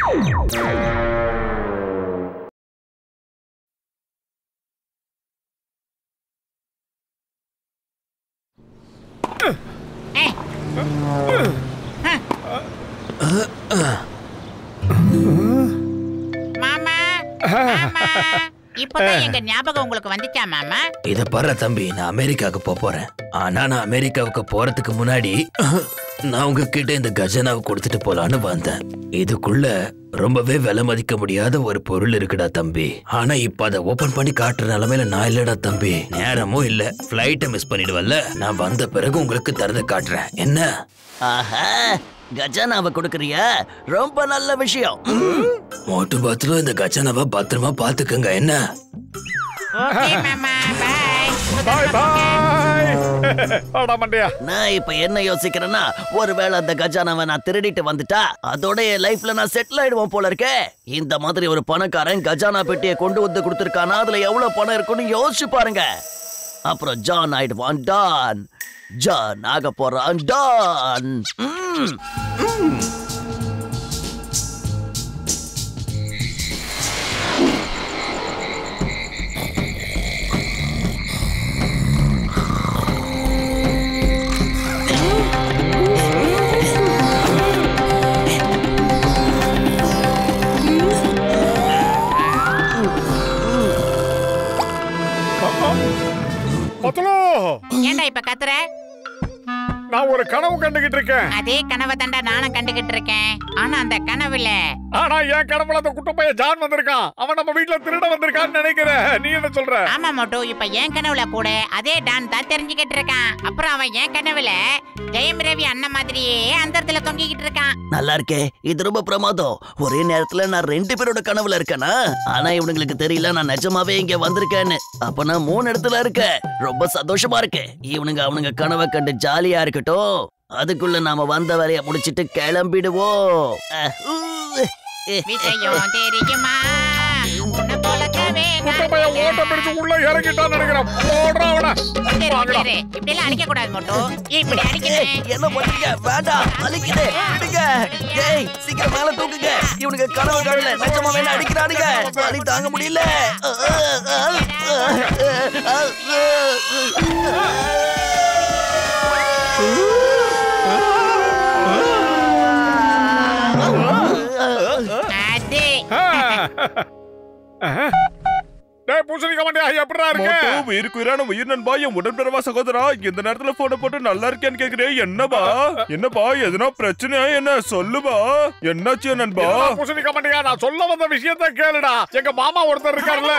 மாமா மாமா இப்பதான் எங்க ஞாபகம் உங்களுக்கு வந்துச்சா மாமா இத பாரு தம்பி நான் அமெரிக்காவுக்கு போப் போறேன் ஆனா நான் அமெரிக்காவுக்கு போறதுக்கு முன்னாடி நான் உங்ககிட்ட இந்த கஜனாவை கொடுத்துட்டு போலான்னு வந்தேன் இதுக்குள்ள ரொம்பவே விலை மதிக்க முடியாத ஒரு பொருள் இருக்குடா தம்பி ஆனா இப்ப அதை ஓபன் பண்ணி காட்டுற நிலைமையில நான் இல்லடா தம்பி நேரமும் இல்ல ஃபிளைட்டை மிஸ் பண்ணிடுவல்ல நான் வந்த பிறகு உங்களுக்கு தரத காட்டுறேன் என்ன ஆஹா கஜானாவை கொடுக்கறியா ரொம்ப நல்ல விஷயம் மோட்டு பாத்துல இந்த கஜனாவை பத்திரமா பாத்துக்கங்க என்ன ஓகே மாமா பாய் பாய் பாய் ஆடா மண்டையா நான் இப்ப என்ன யோசிக்கிறேன்னா ஒருவேளை அந்த கஜானாவை நான் திருடிட்டு வந்துட்டா அதோட என் லைஃப்ல நான் செட்டில் ஆயிடுவோம் போல இருக்கே இந்த மாதிரி ஒரு பணக்காரன் கஜானா பெட்டியை கொண்டு வந்து கொடுத்துருக்கானா அதுல எவ்வளவு பணம் இருக்குன்னு யோசிச்சு பாருங்க அப்புறம் ஜான் ஆயிடுவான் டான் ஜான் ஆக போறான் டான் ம், ம். மொத்தலோ ஏன்டா இப்ப கத்துற நான் ஒரு கனவு கண்டுகிட்டு இருக்கேன் அதே கனவை தாண்டா நானும் கண்டுகிட்டு இருக்கேன் ஆனா அந்த கனவுல ஆனா என் கனவுல அந்த குட்ட பையன் ஜான் வந்திருக்கான் அவன் நம்ம வீட்ல திருட வந்திருக்கான்னு நினைக்கிறேன் நீ என்ன சொல்ற ஆமா மோட்டு இப்ப என் கனவுல கூட அதே டான் தான் தெரிஞ்சுக்கிட்டு இருக்கான் அப்புறம் அவன் என் கனவுல ஜெயம் ரவி அண்ணன் மாதிரியே அந்த இடத்துல தொங்கிக்கிட்டு இருக்கான் நல்லா இருக்கே இது ரொம்ப பிரமாதம் ஒரே நேரத்துல நான் ரெண்டு பேரோட கனவுல இருக்கேனா ஆனா இவனுங்களுக்கு தெரியல நான் நிஜமாவே இங்க வந்திருக்கேன்னு அப்ப நான் மூணு இடத்துல இருக்கேன் ரொம்ப சந்தோஷமா இருக்கு இவனுங்க அவனுங்க கனவை கண்டு ஜாலியா இருக்கட்டும் அதுக்குள்ள நாம வந்த வேலைய முடிச்சிட்டு கிளம்பிடுவோம் அஹ், ஊ, எ, விஷயம் தெரியுமா உன்னை போலக்கவே குட்ட பையன் ஓட்ட பிடிச்சு உள்ள இறங்கிட்டான்னு நினைக்கிறேன் போடுறா அவன வாங்கடா இப்படி எல்லாம் அடிக்க கூடாது மோட்டு இப்படி ஏய், அடிக்கணும் என்ன பண்றீங்க வேண்டாம் அழிக்குது விடுங்க ஏய் சீக்கிரம் மேல தூக்குங்க இவனுங்க கனவு காணல நிஜமா வேணா அடிக்கிறானுங்க வலி தாங்க முடியல அது டேய் பூசணிக்க மாட்டியா எப்படிடா மோட்டோ இருக்க உயிருக்கு உயிரான உயிர் நண்பா என் உடன்பிறவா சகோதரா இந்த நேரத்துல போன போட்டு நல்லா இருக்கேன்னு கேக்குறேன் என்னப்பா என்னப்பா எதுனா பிரச்சனையா என்ன சொல்லுபா என்னாச்சு என் நண்பா என்னடா பூசணிக்க மாட்டியா நான் சொல்ல வந்த விஷயத்த கேளுடா எங்க மாமா ஒருத்தர் இருக்காருல்ல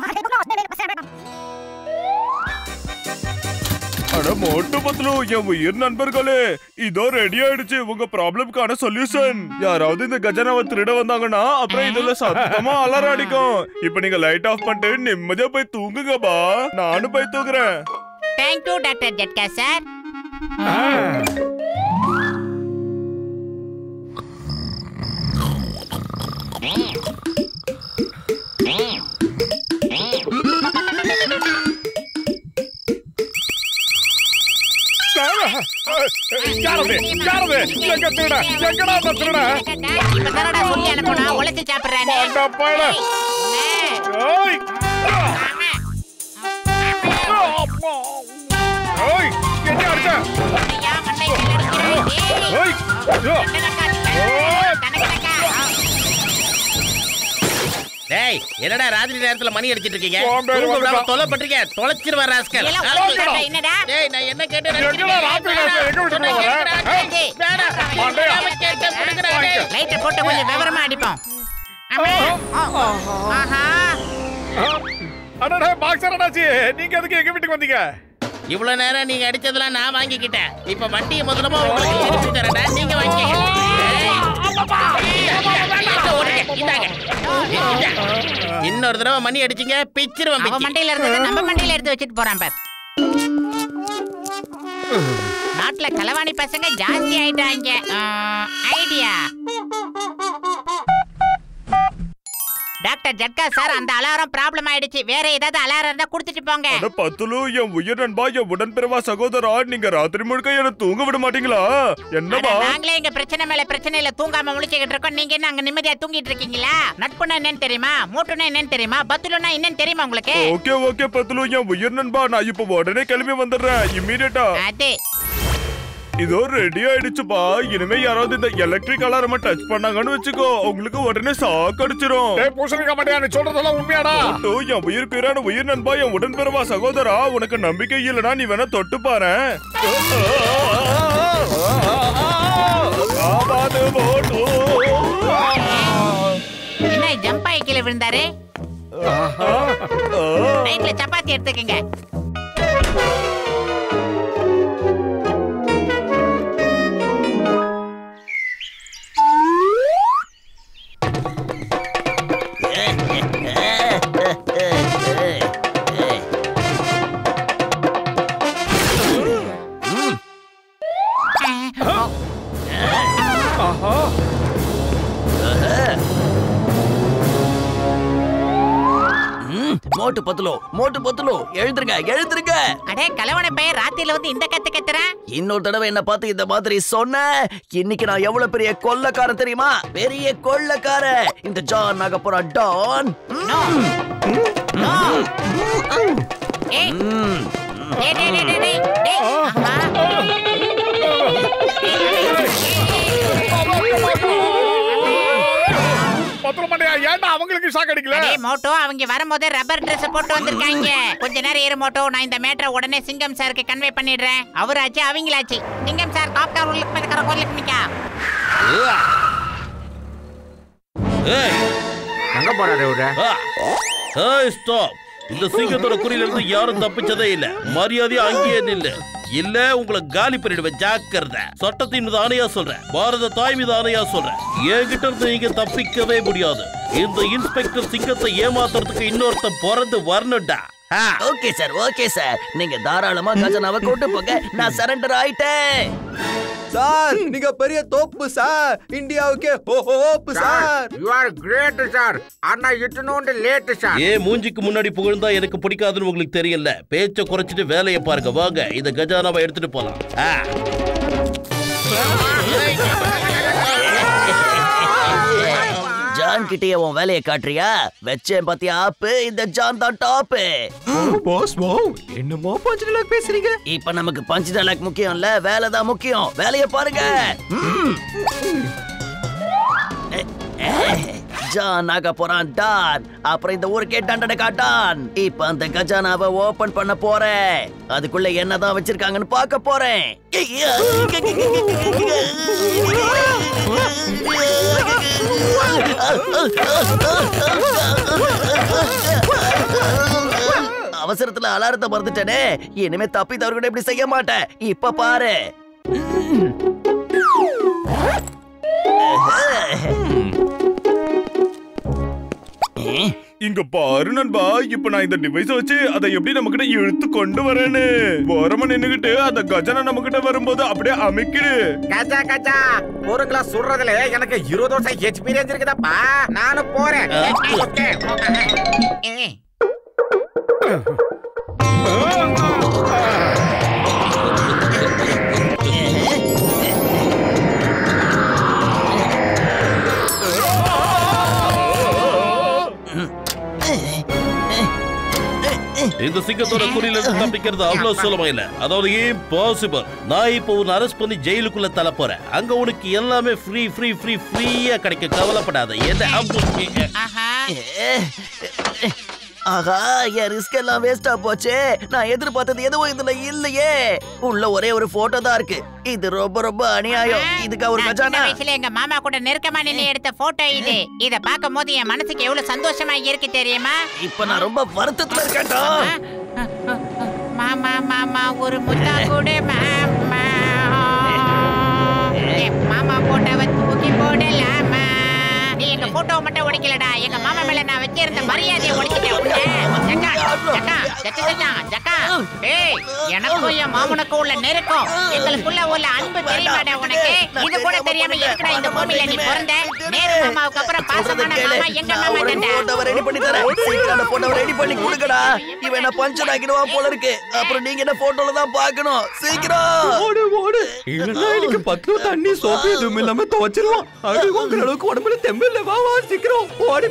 அட மோட்டு பத்லு என் உயிர் நண்பர்களே இதோ ரெடி ஆயிடுச்சு உங்க ப்ராப்ளம்க்கான சொல்யூஷன் யாராவது இந்த கஜனாவை திருட வந்தாங்கன்னா அப்புறம் இதுல சத்தமா அலற அடிக்கும் இப்ப நீங்க லைட் ஆஃப் பண்ணிட்டு நிம்மதியா போய் தூங்குங்கப்பா நானும் போய் தூங்குறேன் தேங்க்யூ டாக்டர் ஜட்கா சார் யாரது யாரது எங்க திருட எங்கடா அந்த திருட இப்ப தானடா சொல்லி அனுப்பணும் உழைச்சு சாப்பிடுறானே போண்டா பயல ஏய் அப்பா. ஏய் என்ன அடிச்ச ஏய் ஐயோ. டேய் என்னடா ராத்திரி நேரத்துல மணி அடிச்சிட்டு இருக்கீங்க உன் பேரு தூங்க விடாம வந்துட்டான். தொலை பண்றீங்க தொலைச்சிருவேன் ராஸ்கல் என்னடா டேய் நான் என்ன கேட்டேன் எங்கடா ராத்திரி நேரத்துல எங்க விட்டுட்டு வர? வேணாம் மண்டையா. கேட்டேன் கொடுக்குறா டேய் லைட்டை போட்டு கொஞ்சம் விவரமா அடிப்போம் ஆமா. ஓ, ஓ, ஆஹா அடடே பாக்ஸர் அண்ணாச்சி நீங்க எதுக்கு எங்க வீட்டுக்கு வந்தீங்க இவ்வளவு நேரம் நீங்க அடிச்சதெல்லாம் நான் வாங்கிக்கிட்டேன் இப்ப வட்டியை முதலமா உங்களுக்கு எடுத்து தரேன்டா நீங்க வாங்கிக்கங்க ஏய். இந்தாங்க, ஓடுங்க, இந்தாங்க. இந்தா. இன்னொரு தடவை மணி அடிச்சீங்க பிச்சிருவேன் அவ பிச்சு மண்டையில இருந்தது நம்ம மண்டையில எடுத்து வச்சுட்டு போறான் பார் நாட்டுல களவாணி பசங்க ஜாஸ்தி ஆயிட்டாங்க ஐடியா டாக்டர் டாக்டர் ஜட்கா சார் அந்த அலாரம் ப்ராப்ளம் ஆயிடுச்சு வேற ஏதாவது அலாரம் இருந்தா கொடுத்துட்டு போங்க அட பத்துலு என் உயிர் நண்பா என் உடன்பிறவா சகோதரா நீங்க ராத்திரி முழுக்க என்ன தூங்க விட மாட்டீங்களா அட, என்னப்பா நாங்களே இங்க பிரச்சனை மேல பிரச்சனையில தூங்காம முழிச்சுக்கிட்டு இருக்கோம் நீங்க என்ன அங்க நிம்மதியா தூங்கிட்டு இருக்கீங்களா நட்புனா என்னன்னு தெரியுமா மூட்டுனா என்னன்னு தெரியுமா பத்துலுனா என்னன்னு தெரியுமா உங்களுக்கு ஓகே ஓகே பத்துலு என் உயிர் நண்பா நான் இப்ப உடனே கிளம்பி வந்துடுறேன் இம்மீடியட்டா அது இதோ ரெடி ஆயிடுச்சுப்பா இனிமே யாராவது இந்த எலக்ட்ரிக் அலாரம டச் பண்ணாங்கன்னு வச்சுக்கோ உங்களுக்கு உடனே சாக்கு அடிச்சிரும் டேய் பூசணிக்க மாட்டியா நீ சொல்றதெல்லாம் உண்மையாடா ஓட்டோ, என் உயிர் பேரான உயிர் நண்பா என் உடன்பிறவா சகோதரா உனக்கு நம்பிக்கை இல்லனா நீ வேணா தொட்டு பாரேன் ஆபாது போட்டு. என்ன ஜம்ப் ஆகி கீழே விழுந்தாரு ஆ. நைட்ல சப்பாத்தி எடுத்துக்கங்க ம், மோட்டு பத்துலோ மோட்டு பத்துலோ எழுந்துருங்க எழுந்துருங்க அடே கலவன பையன் ராத்திரில வந்து இந்த கத்து கத்துறேன் இன்னொரு தடவை என்ன பார்த்து இந்த மாதிரி சொன்ன இன்னைக்கு நான் எவ்வளவு பெரிய கொள்ளக்காரன் தெரியுமா பெரிய கொள்ளக்காரன் இந்த ஜான் ஆக போற டான் நோ நோ ஏய் ம், டேய் டேய் டேய் டேய் டேய் ஆஹா. பத்திரம் மாட்டியா ஏன்டா அவங்களுக்கு ஷாக் அடிக்கல அடே மோட்டோ அவங்க வரும்போதே ரப்பர் Dress போட்டு வந்திருக்காங்க கொஞ்ச நேரம் இரு மோட்டோ நான் இந்த மேட்டரை உடனே சிங்கம் சாருக்கு கன்வே பண்ணிடுறேன் அவராச்சு அவங்களாச்சு சிங்கம் சார் காப்கார் உள்ளுக்கு மேல கோயிலுக்கு நிக்கா ஏய் எங்க போறாரு இவரு ஆ. ஏய் ஸ்டாப் இந்த சிங்கத்தோட குறியில இருந்து யாரும் தப்பிச்சதே இல்ல மரியாதையா அங்கேயே நில்லு இல்ல உங்களை காலி பண்ணிடுவேன் ஜாக்கிரதை சட்டத்தின் மீது ஆணையா சொல்றேன் பாரத தாய் மீது ஆணையா சொல்றேன் என்கிட்ட இருந்து நீங்க தப்பிக்கவே முடியாது இந்த இன்ஸ்பெக்டர் சிங்கத்தை ஏமாத்துறதுக்கு இன்னொருத்தன் பிறந்து வரணும்டா ஆ. ஓகே சார் ஓகே சார் நீங்க தாராளமா கஜனாவை கொண்டு போங்க நான் சரண்டர் ஆயிட்டேன் சார் நீங்க பெரிய தோப்பு சார் இந்தியாவுக்கே hope sir you are great sir ஆனா இட்டுனோண்டு லேட் சார் ஏன் மூஞ்சிக்கு முன்னாடி புகழ்ந்தா எனக்கு பிடிக்காதுன்னு உங்களுக்கு தெரியல பேச்ச குறைச்சிட்டு வேலையை பாருங்க வாங்க இந்த கஜானாவை எடுத்துட்டு போலாம் ஆ. ஜான் கிட்டயே உன் வேலையை காட்டுறியா வச்சேன் பாத்தியா ஆப்பு இந்த ஜான் தான் டாப்பு பாஸ் மோ என்னமோ பஞ்சு டைலாக் பேசுறீங்க இப்ப நமக்கு பஞ்ச் டைலாக் முக்கியம் இல்ல வேலை தான் முக்கியம் வேலையை பாருங்க ம். எ- எ- ஜான் ஆக போறான் டான் அப்புறம் இந்த ஊருக்கே தண்டனை காட்டான் இப்ப அந்த கஜானாவை ஓபன் பண்ண போறேன் அதுக்குள்ள என்னதான் வச்சிருக்காங்கன்னு பார்க்க போறேன் அவசரத்துல அலாரத்தை மறந்துட்டேனே இனிமே தப்பி தவறு கூட இப்படி செய்ய மாட்டேன் இப்ப பாரு இங்க பாரு நண்பா இப்ப நான் இந்த டிவைஸ வச்சு அதை எப்படி நம்ம கிட்ட இழுத்து கொண்டு வரேன்னு ஓரமா நின்னுகிட்டு அந்த கஜனா நம்ம கிட்ட வரும்போது அப்படியே அமைக்கிடு கஜா கஜா ஒரு கிளாஸ் சுடுறதுல எனக்கு இருபது வருஷம் எக்ஸ்பீரியன்ஸ் இருக்குதாப்பா நானும் போறேன் ஓகே ஏய் இந்த சிங்கத்தோட குறியில இருந்து தப்பிக்கிறது அவ்வளவு சுலபம் இல்ல அதாவது இம்பாசிபிள் நான் இப்போ உன்னை அரெஸ்ட் பண்ணி ஜெயிலுக்குள்ள தள்ள போறேன் அங்க உனக்கு எல்லாமே ஃப்ரீ ஃப்ரீ ஃப்ரீ ஃப்ரீயா கிடைக்கும் கவலைப்படாத எதை ஆஹா ஏ, ஆஹா என் ரிஸ்க் எல்லாம் வேஸ்டா போச்சே நான் எதிர்பார்த்தது எதுவும் இதுல இல்லையே உள்ள ஒரே ஒரு போட்டோ தான் இருக்கு இது ரொம்ப ரொம்ப அநியாயம் இதுக்கா ஒரு நான் சின்ன கஜானா வயசுல எங்க மாமா கூட நெருக்கமா நின்னு எடுத்த போட்டோ இது இத பாக்கும் போது என் மனசுக்கு எவ்வளவு சந்தோஷமா இருக்கு தெரியுமா இப்ப நான் ரொம்ப வருத்தத்துல இருக்கேன்டா மாமா மாமா ஒரு முத்தா கொடு மாமா என் மாமா போட்டோவை தூக்கி போடலாமா நீ எங்க போட்டோவை மட்டும் உடைக்கலடா எங்க மாமா மேல நான் வச்சிருந்த மரியாதையை உடைச்சிட்டேன் உன்னை. ஜக்கா ஜக்கா ஜக்கா ஜக்கா ஜக்கா ஏய் எனக்கும் என் மாமனுக்கும் உள்ள நெருக்கம் எங்களுக்குள்ள உள்ள அன்பு தெரியுமாடா உனக்கு இது கூட தெரியாம எதுக்குடா இந்த பூமியில நீ பிறந்த நேரு மாமாவுக்கு அப்புறம் பாசமான மாமா எங்க மாமா தான்டா போட்டோவை ரெடி பண்ணி தரேன் சீக்கிரம் அந்த போட்டோவை ரெடி பண்ணி கொடுங்கடா இவன் என்ன பஞ்சர் ஆக்கிடுவான் போல இருக்கு அப்புறம் நீங்க என்ன போட்டோல தான் பார்க்கணும் சீக்கிரம் ஓடு ஓடு இல்லன்னா எனக்கு பத்து தண்ணி சோப்பு எதுவும் இல்லாம துவச்சிருவான் அது வாங்குற அளவுக்கு உடம்புல தெம்பு இல்ல வா வா சீக்கிரம் ஓடி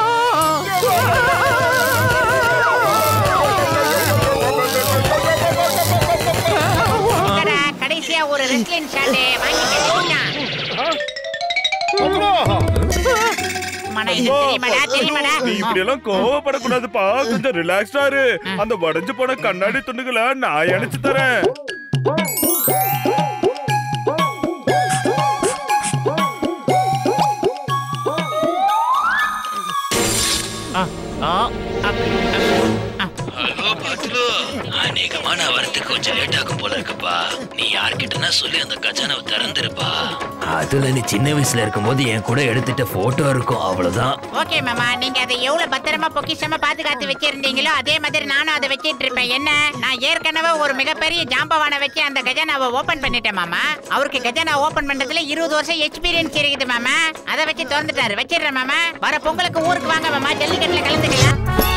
போயிடலாம் என்னடா, கடைசியா ஒரு ரெஸ்லிங் ஷாட் வாங்கி கட்டிக்கிட்டான் மன இது தெரியுமாடா தெரியுமாடா நீ இப்படி எல்லாம் கோவப்படக்கூடாதுப்பா கொஞ்சம் ரிலாக்ஸ்டா இரு அந்த உடைஞ்சு போன கண்ணாடி துண்டுகளை நான் இணைச்சு தரேன் ஹலோ பத்லு அநேகமா நான் வரதுக்கு கொஞ்சம் லேட் ஆகும் போல இருக்குப்பா நீ யார்கிட்டனா சொல்லி அந்த கஜானாவை திறந்துருப்பா அதுல நீ சின்ன வயசுல இருக்கும்போது என் கூட எடுத்துட்ட போட்டோ இருக்கும் அவ்வளவுதான் ஓகே மாமா நீங்க அதை எவ்வளவு பத்திரமா பொக்கிஷமா பாதுகாத்து வச்சிருந்தீங்களோ அதே மாதிரி நானும் அதை வச்சிட்டு இருப்பேன் என்ன நான் ஏற்கனவே ஒரு மிகப்பெரிய ஜாம்பவானை வச்சு அந்த கஜானாவை ஓபன் பண்ணிட்டேன் மாமா அவருக்கு கஜானா ஓபன் பண்றதுல இருபது வருஷம் எக்ஸ்பீரியன்ஸ் இருக்குது மாமா அதை வச்சு திறந்துட்டாரு வச்சிடுறேன் மாமா வர பொங்கலுக்கு ஊருக்கு வாங்க மாமா ஜல்லிக்கட்டுல கலந்துக்கலாம்